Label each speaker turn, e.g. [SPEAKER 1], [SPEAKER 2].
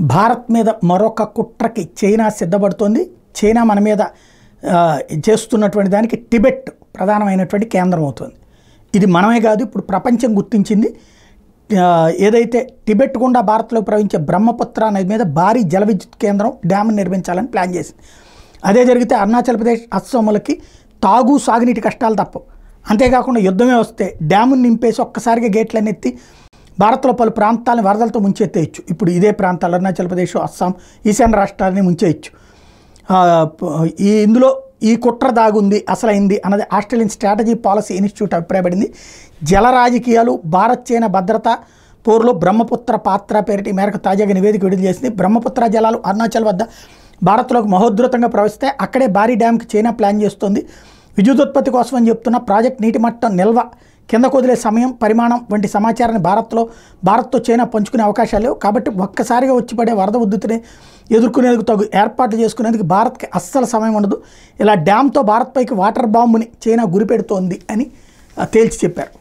[SPEAKER 1] భారత్ మీద మరొక కుట్రకి China సిద్ధపడుతోంది China మన మీద ఆ, చేస్తున్నటువంటి దానికి టిబెట్ ప్రధానమైనటువంటి కేంద్రం అవుతుంది ఇది మనమే కాదు ఇప్పుడు ప్రపంచం గుర్తించింది ఆ, ఏదైతే టిబెట్ గుండా భారత్లో ప్రవహించే బ్రహ్మపుత్ర నది మీద భారీ జల విద్యుత్ కేంద్రం డ్యామ్ నిర్మించాలని ప్లాన్ చేసింది అదే జరిగితే అరుణాచల్ ప్రదేశ్ అస్సోములకి తాగు సాగునీటి కష్టాలు తప్పవు అంతేకాకుండా యుద్ధమే వస్తే డ్యామును నింపేసి ఒక్కసారిగా గేట్లన్నీ ఎత్తి భారత్లో పలు ప్రాంతాలను వరదలతో ముంచెత్తేయచ్చు ఇప్పుడు ఇదే ప్రాంతాలు అరుణాచల్ ప్రదేశ్ అస్సాం ఈశాన్య రాష్ట్రాలని ముంచేయచ్చు ఆ, ప- ఈ ఇందులో ఈ కుట్ర దాగుంది అసలైంది అన్నది ఆస్ట్రేలియన్ స్ట్రాటజీ పాలసీ ఇన్స్టిట్యూట్ అభిప్రాయపడింది జల రాజకీయాలు భారత్ చైనా భద్రత పోరులో బ్రహ్మపుత్ర పాత్ర పేరిట ఈ మేరకు తాజాగా నివేదిక విడుదల చేసింది బ్రహ్మపుత్ర జలాలు అరుణాచల్ వద్ద భారత్లోకి మహోద్ధృతంగా ప్రవహిస్తే అక్కడే భారీ డ్యామ్కి చైనా ప్లాన్ చేస్తోంది విద్యుదుత్పత్తి కోసం అని చెప్తున్న ప్రాజెక్ట్ నీటి మట్టం నిల్వ కింద కుదిలే సమయం పరిమాణం వంటి సమాచారాన్ని భారత్లో భారత్తో చైనా పంచుకునే అవకాశాలు లేవు కాబట్టి ఒక్కసారిగా వచ్చి పడే వరద ఉద్ధృతిని ఎదుర్కొనేందుకు తగు ఏర్పాట్లు చేసుకునేందుకు భారత్కి అస్సలు సమయం ఉండదు ఇలా డ్యామ్తో భారత్పైకి వాటర్ బాంబుని చైనా గురిపెడుతోంది అని ఆ, తేల్చి చెప్పారు